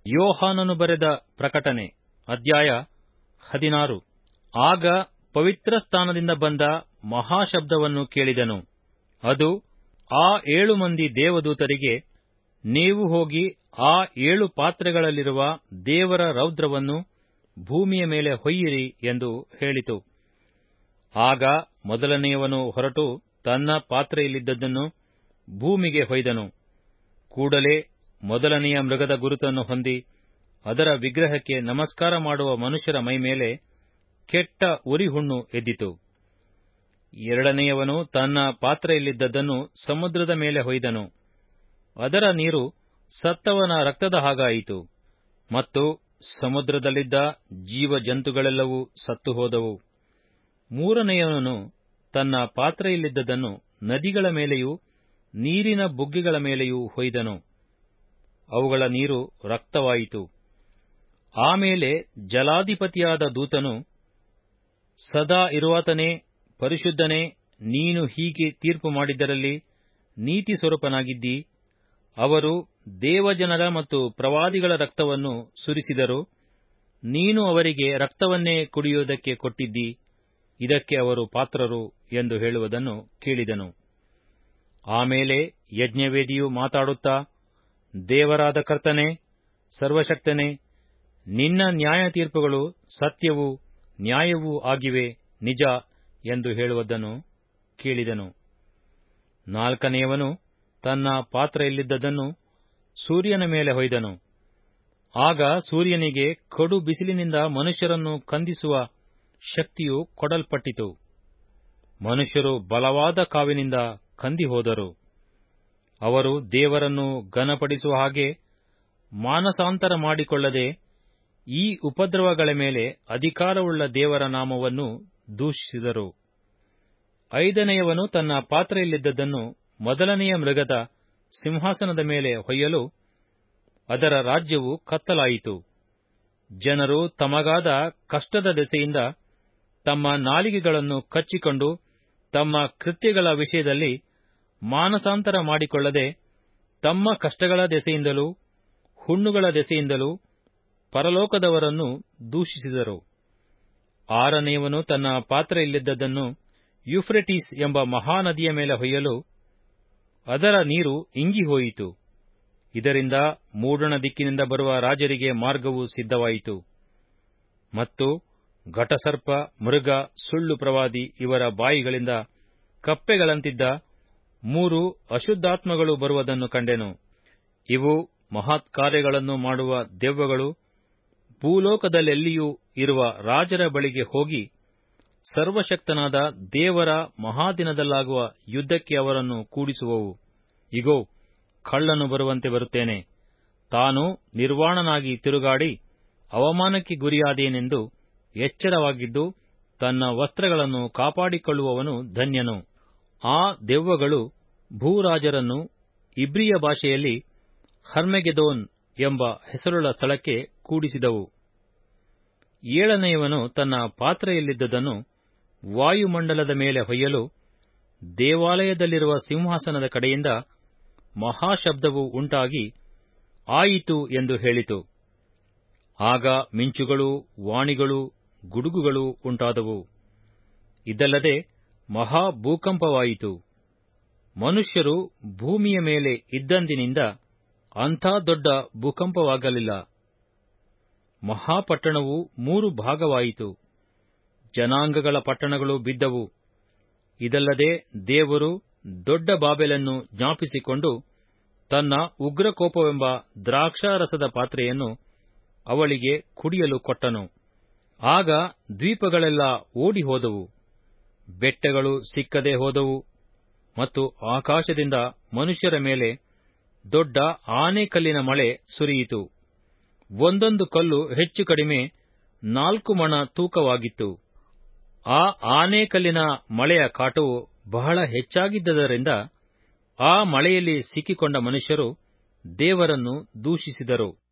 ಯೋಹಾನನು ಬರೆದ ಪ್ರಕಟಣೆ ಅಧ್ಯಾಯ ಹದಿನಾರು ಆಗ ಪವಿತ್ರ ಸ್ಥಾನದಿಂದ ಬಂದ ಮಹಾಶಬ್ದವನ್ನು ಕೇಳಿದನು ಅದು ಆ ಏಳು ಮಂದಿ ದೇವದೂತರಿಗೆ ನೀವು ಹೋಗಿ ಆ ಏಳು ಪಾತ್ರೆಗಳಲ್ಲಿರುವ ದೇವರ ರೌದ್ರವನ್ನು ಭೂಮಿಯ ಮೇಲೆ ಹೊಯ್ಯಿರಿ ಎಂದು ಹೇಳಿತು ಆಗ ಮೊದಲನೆಯವನು ಹೊರಟು ತನ್ನ ಪಾತ್ರೆಯಲ್ಲಿದ್ದದ್ದನ್ನು ಭೂಮಿಗೆ ಹೊಯ್ದನು ಕೂಡಲೇ ಮೊದಲನೆಯ ಮೃಗದ ಗುರುತನ್ನು ಹೊಂದಿ ಅದರ ವಿಗ್ರಹಕ್ಕೆ ನಮಸ್ಕಾರ ಮಾಡುವ ಮನುಷ್ಯರ ಮೈಮೇಲೆ ಕೆಟ್ಟ ಉರಿಹುಣ್ಣು ಎದ್ದಿತು ಎರಡನೆಯವನು ತನ್ನ ಪಾತ್ರೆಯಲ್ಲಿದ್ದದ್ದನ್ನು ಸಮುದ್ರದ ಮೇಲೆ ಹೊಯ್ದನು ಅದರ ನೀರು ಸತ್ತವನ ರಕ್ತದ ಹಾಗಾಯಿತು ಮತ್ತು ಸಮುದ್ರದಲ್ಲಿದ್ದ ಜೀವ ಜಂತುಗಳೆಲ್ಲವೂ ಸತ್ತು ಹೋದವು ಮೂರನೆಯವನು ತನ್ನ ಪಾತ್ರೆಯಲ್ಲಿದ್ದದ್ದನ್ನು ನದಿಗಳ ಮೇಲೆಯೂ ನೀರಿನ ಬುಗ್ಗೆಗಳ ಮೇಲೆಯೂ ಹೊಯ್ದನು ಅವುಗಳ ನೀರು ರಕ್ತವಾಯಿತು ಆಮೇಲೆ ಜಲಾಧಿಪತಿಯಾದ ದೂತನು ಸದಾ ಇರುವಾತನೇ ಪರಿಶುದ್ಧನೇ ನೀನು ಹೀಗೆ ತೀರ್ಪು ಮಾಡಿದ್ದರಲ್ಲಿ ನೀತಿ ಸ್ವರೂಪನಾಗಿದ್ದೀ ಅವರು ದೇವಜನರ ಮತ್ತು ಪ್ರವಾದಿಗಳ ರಕ್ತವನ್ನು ಸುರಿಸಿದರು ನೀನು ಅವರಿಗೆ ರಕ್ತವನ್ನೇ ಕುಡಿಯುವುದಕ್ಕೆ ಕೊಟ್ಟಿದ್ದಿ ಇದಕ್ಕೆ ಅವರು ಪಾತ್ರರು ಎಂದು ಹೇಳುವುದನ್ನು ಕೇಳಿದನು ಆಮೇಲೆ ಯಜ್ಞವೇದಿಯು ಮಾತಾಡುತ್ತಾ ದೇವರಾದ ಕರ್ತನೆ ಸರ್ವಶಕ್ತನೇ ನಿನ್ನ ನ್ಯಾಯ ತೀರ್ಪುಗಳು ಸತ್ಯವೂ ನ್ಯಾಯವೂ ಆಗಿವೆ ನಿಜ ಎಂದು ಹೇಳುವುದನ್ನು ಕೇಳಿದನು ನಾಲ್ಕನೆಯವನು ತನ್ನ ಪಾತ್ರೆಯಲ್ಲಿದ್ದದನ್ನು ಸೂರ್ಯನ ಮೇಲೆ ಹೊಯ್ದನು ಆಗ ಸೂರ್ಯನಿಗೆ ಕಡು ಬಿಸಿಲಿನಿಂದ ಮನುಷ್ಯರನ್ನು ಕಂದಿಸುವ ಶಕ್ತಿಯು ಕೊಡಲ್ಪಟ್ಟಿತು ಮನುಷ್ಯರು ಬಲವಾದ ಕಾವಿನಿಂದ ಕಂದಿ ಹೋದರು ಅವರು ದೇವರನ್ನು ಘನಪಡಿಸುವ ಹಾಗೆ ಮಾನಸಾಂತರ ಮಾಡಿಕೊಳ್ಳದೆ ಈ ಉಪದ್ರವಗಳ ಮೇಲೆ ಅಧಿಕಾರವುಳ್ಳ ದೇವರ ನಾಮವನ್ನು ದೂಷಿಸಿದರು ಐದನೆಯವನು ತನ್ನ ಪಾತ್ರೆಯಲ್ಲಿದ್ದದ್ದನ್ನು ಮೊದಲನೆಯ ಮೃಗದ ಸಿಂಹಾಸನದ ಮೇಲೆ ಹೊಯ್ಯಲು ಅದರ ರಾಜ್ಯವು ಕತ್ತಲಾಯಿತು ಜನರು ತಮಗಾದ ಕಷ್ಟದ ದೆಸೆಯಿಂದ ತಮ್ಮ ನಾಲಿಗೆಗಳನ್ನು ಕಚ್ಚಿಕೊಂಡು ತಮ್ಮ ಕೃತ್ಯಗಳ ವಿಷಯದಲ್ಲಿ ಮಾನಸಾಂತರ ಮಾಡಿಕೊಳ್ಳದೆ ತಮ್ಮ ಕಷ್ಟಗಳ ದೆಸೆಯಿಂದಲೂ ಹುಣ್ಣುಗಳ ದೆಸೆಯಿಂದಲೂ ಪರಲೋಕದವರನ್ನು ದೂಷಿಸಿದರು ಆರನೆಯವನು ತನ್ನ ಪಾತ್ರೆಯಲ್ಲಿದ್ದದ್ದನ್ನು ಯುಫ್ರೆಟಿಸ್ ಎಂಬ ಮಹಾನದಿಯ ಮೇಲೆ ಹೊಯ್ಯಲು ಅದರ ನೀರು ಇಂಗಿಹೋಯಿತು ಇದರಿಂದ ಮೂಡಣ ದಿಕ್ಕಿನಿಂದ ಬರುವ ರಾಜರಿಗೆ ಮಾರ್ಗವು ಸಿದ್ಧವಾಯಿತು ಮತ್ತು ಘಟಸರ್ಪ ಮೃಗ ಸುಳ್ಳು ಪ್ರವಾದಿ ಇವರ ಬಾಯಿಗಳಿಂದ ಕಪ್ಪೆಗಳಂತಿದ್ದ ಮೂರು ಅಶುದ್ಧಾತ್ಮಗಳು ಬರುವುದನ್ನು ಕಂಡೆನು ಇವು ಮಹತ್ ಕಾರ್ಯಗಳನ್ನು ಮಾಡುವ ದೆವ್ವಗಳು ಭೂಲೋಕದಲ್ಲೆಲ್ಲಿಯೂ ಇರುವ ರಾಜರ ಬಳಿಗೆ ಹೋಗಿ ಸರ್ವಶಕ್ತನಾದ ದೇವರ ಮಹಾದಿನದಲ್ಲಾಗುವ ಯುದ್ಧಕ್ಕೆ ಅವರನ್ನು ಕೂಡಿಸುವವು ಇಗೋ ಕಳ್ಳನು ಬರುವಂತೆ ಬರುತ್ತೇನೆ ತಾನು ನಿರ್ವಾಣನಾಗಿ ತಿರುಗಾಡಿ ಅವಮಾನಕ್ಕೆ ಗುರಿಯಾದೇನೆಂದು ಎಚ್ಚರವಾಗಿದ್ದು ತನ್ನ ವಸ್ತ್ರಗಳನ್ನು ಕಾಪಾಡಿಕೊಳ್ಳುವವನು ಧನ್ಯನು ಆ ದೆವ್ವಗಳು ಭೂರಾಜರನ್ನು ಇಬ್ರಿಯ ಭಾಷೆಯಲ್ಲಿ ಹರ್ಮೆಗೆದೋನ್ ಎಂಬ ಹೆಸರುಳ್ಳ ಸ್ಥಳಕ್ಕೆ ಕೂಡಿಸಿದವು ಏಳನೆಯವನು ತನ್ನ ಪಾತ್ರೆಯಲ್ಲಿದ್ದದನ್ನು ವಾಯುಮಂಡಲದ ಮೇಲೆ ಹೊಯ್ಯಲು ದೇವಾಲಯದಲ್ಲಿರುವ ಸಿಂಹಾಸನದ ಕಡೆಯಿಂದ ಮಹಾಶಬ್ದವು ಉಂಟಾಗಿ ಆಯಿತು ಎಂದು ಹೇಳಿತು ಆಗ ಮಿಂಚುಗಳು ವಾಣಿಗಳು ಗುಡುಗುಗಳು ಉಂಟಾದವು ಇದಲ್ಲದೆ ಮಹಾ ಭೂಕಂಪವಾಯಿತು ಮನುಷ್ಯರು ಭೂಮಿಯ ಮೇಲೆ ಇದ್ದಂದಿನಿಂದ ಅಂಥ ದೊಡ್ಡ ಭೂಕಂಪವಾಗಲಿಲ್ಲ ಮಹಾಪಟ್ಟಣವು ಮೂರು ಭಾಗವಾಯಿತು ಜನಾಂಗಗಳ ಪಟ್ಟಣಗಳು ಬಿದ್ದವು ಇದಲ್ಲದೆ ದೇವರು ದೊಡ್ಡ ಬಾಬೆಲನ್ನು ಜ್ಞಾಪಿಸಿಕೊಂಡು ತನ್ನ ಉಗ್ರಕೋಪವೆಂಬ ದ್ರಾಕ್ಷಾರಸದ ಪಾತ್ರೆಯನ್ನು ಅವಳಿಗೆ ಕುಡಿಯಲು ಕೊಟ್ಟನು ಆಗ ದ್ವೀಪಗಳೆಲ್ಲ ಓಡಿ ಹೋದವು ಬೆಟ್ಟಗಳು ಸಿಕ್ಕದೆ ಹೋದವು ಮತ್ತು ಆಕಾಶದಿಂದ ಮನುಷ್ಯರ ಮೇಲೆ ದೊಡ್ಡ ಆನೆಕಲ್ಲಿನ ಮಳೆ ಸುರಿಯಿತು ಒಂದೊಂದು ಕಲ್ಲು ಹೆಚ್ಚು ಕಡಿಮೆ ನಾಲ್ಕು ಮಣ ತೂಕವಾಗಿತ್ತು ಆ ಆನೆಕಲ್ಲಿನ ಮಳೆಯ ಕಾಟವು ಬಹಳ ಹೆಚ್ಚಾಗಿದ್ದರಿಂದ ಆ ಮಳೆಯಲ್ಲಿ ಸಿಕ್ಕಿಕೊಂಡ ಮನುಷ್ಯರು ದೇವರನ್ನು ದೂಷಿಸಿದರು